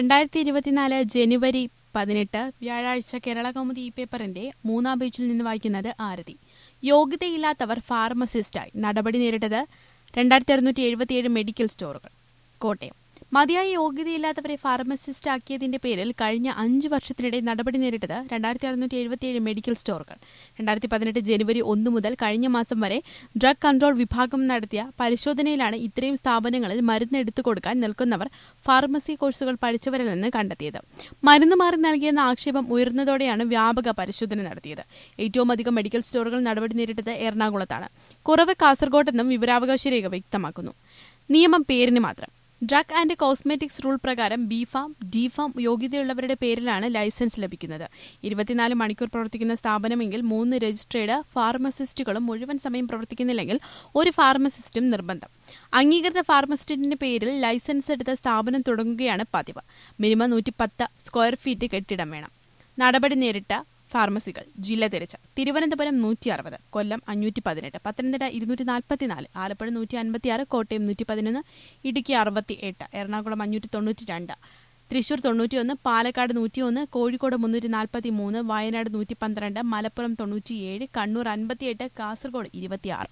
രണ്ടായിരത്തി ഇരുപത്തിനാല് ജനുവരി പതിനെട്ട് വ്യാഴാഴ്ച കേരള കൗമുദി ഈ പേപ്പറിന്റെ മൂന്നാം പേജിൽ നിന്ന് വായിക്കുന്നത് ആരതി യോഗ്യതയില്ലാത്തവർ ഫാർമസിസ്റ്റായി നടപടി നേരിട്ടത് രണ്ടായിരത്തി അറുന്നൂറ്റി എഴുപത്തിയേഴ് മെഡിക്കൽ സ്റ്റോറുകൾ കോട്ടയം മതിയായ യോഗ്യതയില്ലാത്തവരെ ഫാർമസിസ്റ്റ് ആക്കിയതിന്റെ പേരിൽ കഴിഞ്ഞ അഞ്ചു വർഷത്തിനിടെ നടപടി നേരിട്ടത് രണ്ടായിരത്തി അറുന്നൂറ്റി എഴുപത്തിയേഴ് മെഡിക്കൽ സ്റ്റോറുകൾ രണ്ടായിരത്തി പതിനെട്ട് ജനുവരി ഒന്ന് മുതൽ കഴിഞ്ഞ മാസം വരെ ഡ്രഗ് കൺട്രോൾ വിഭാഗം നടത്തിയ പരിശോധനയിലാണ് ഇത്രയും സ്ഥാപനങ്ങളിൽ മരുന്ന് എടുത്തു കൊടുക്കാൻ നിൽക്കുന്നവർ ഫാർമസി കോഴ്സുകൾ പഠിച്ചവരിലെന്ന് കണ്ടെത്തിയത് മരുന്ന് മാറി നൽകിയെന്ന ആക്ഷേപം ഉയർന്നതോടെയാണ് വ്യാപക പരിശോധന നടത്തിയത് ഏറ്റവും അധികം മെഡിക്കൽ സ്റ്റോറുകൾ നടപടി നേരിട്ടത് എറണാകുളത്താണ് കുറവ് കാസർഗോഡെന്നും വിവരാവകാശ രേഖ വ്യക്തമാക്കുന്നു നിയമം പേരിന് മാത്രം ഡ്രഗ് ആൻഡ് കോസ്മെറ്റിക്സ് റൂൾ പ്രകാരം ബി ഫാം ഡി ഫാം യോഗ്യതയുള്ളവരുടെ പേരിലാണ് ലൈസൻസ് ലഭിക്കുന്നത് ഇരുപത്തിനാല് മണിക്കൂർ പ്രവർത്തിക്കുന്ന സ്ഥാപനമെങ്കിൽ മൂന്ന് രജിസ്ട്രേഡ് ഫാർമസിസ്റ്റുകളും മുഴുവൻ സമയം പ്രവർത്തിക്കുന്നില്ലെങ്കിൽ ഒരു ഫാർമസിസ്റ്റും നിർബന്ധം അംഗീകൃത ഫാർമസിസ്റ്റിന്റെ പേരിൽ ലൈസൻസ് എടുത്ത സ്ഥാപനം തുടങ്ങുകയാണ് പതിവ് മിനിമം നൂറ്റി പത്ത് സ്ക്വയർ ഫീറ്റ് കെട്ടിടം വേണം നടപടി നേരിട്ട ഫാർമസികൾ ജില്ല തിരിച്ച തിരുവനന്തപുരം നൂറ്റി അറുപത് കൊല്ലം അഞ്ഞൂറ്റി പതിനെട്ട് പത്തനംതിട്ട ഇരുന്നൂറ്റി നാൽപ്പത്തിനാല് ആലപ്പുഴ നൂറ്റി അൻപത്തിയാറ് കോട്ടയം നൂറ്റി പതിനൊന്ന് ഇടുക്കി അറുപത്തി എട്ട് എറണാകുളം അഞ്ഞൂറ്റി തൊണ്ണൂറ്റി രണ്ട് തൃശൂർ തൊണ്ണൂറ്റിയൊന്ന് പാലക്കാട് നൂറ്റിയൊന്ന് കോഴിക്കോട് മുന്നൂറ്റി നാൽപ്പത്തി മൂന്ന് വയനാട് നൂറ്റി പന്ത്രണ്ട് മലപ്പുറം തൊണ്ണൂറ്റിയേഴ് കണ്ണൂർ അൻപത്തിയെട്ട് കാസർഗോഡ് ഇരുപത്തിയാറ്